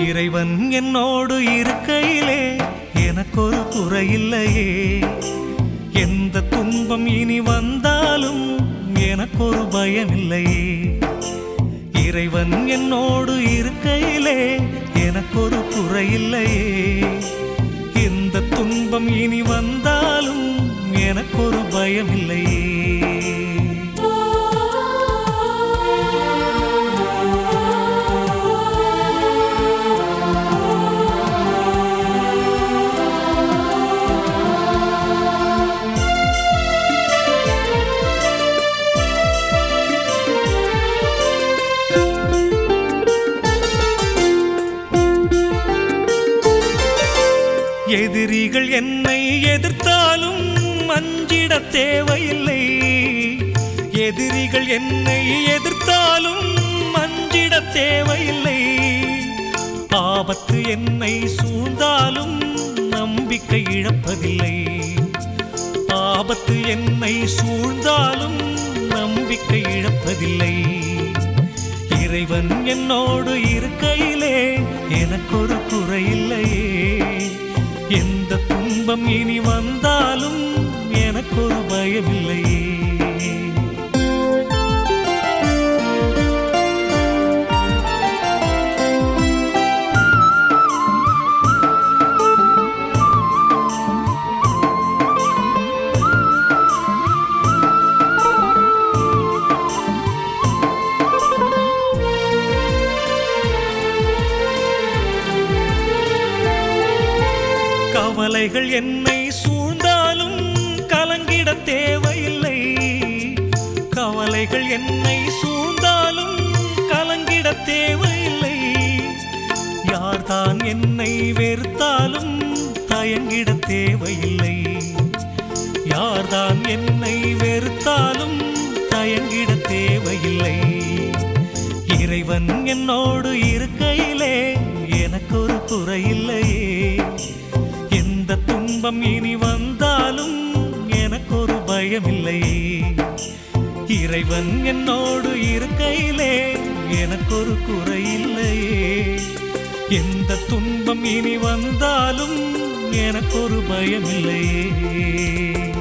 இறைவன் என்னோடு இருக்கையிலே எனக்கொரு குறையில்லையே எந்த துன்பம் இனி வந்தாலும் எனக்கொரு பயமில்லையே இறைவன் என்னோடு இருக்கையிலே எனக்கொரு குறையில்லையே எந்த துன்பம் இனி வந்தாலும் எனக்கொரு பயமில்லையே எதிரிகள் என்னை எதிர்த்தாலும் அஞ்சிட தேவையில்லை எதிரிகள் என்னை எதிர்த்தாலும் அஞ்சிட தேவையில்லை ஆபத்து என்னை சூழ்ந்தாலும் நம்பிக்கை இழப்பதில்லை ஆபத்து என்னை சூழ்ந்தாலும் நம்பிக்கை இழப்பதில்லை இறைவன் என்னோடு இருக்கையிலே எனக்கொரு குறையில்லையே எந்த துன்பம் இனி வந்தாலும் எனக்கொரு பயமில்லையே கவலைகள் என்னை சூழ்ந்தாலும் கலங்கிட தேவையில்லை கவலைகள் என்னை சூழ்ந்தாலும் கலங்கிட தேவையில்லை யார்தான் என்னை வெறுத்தாலும் தயங்கிட தேவையில்லை யார்தான் என்னை வெறுத்தாலும் தயங்கிட தேவையில்லை இறைவன் என்னோடு இருக்கையிலே எனக்கொரு குறையில்லையே எந்த துன்பம் இனி வந்தாலும் எனக்கொரு பயமில்லையே இறைவன் என்னோடு இருக்கையிலே எனக்கொரு குறையில்லையே எந்த துன்பம் இனி வந்தாலும் எனக்கொரு பயமில்லையே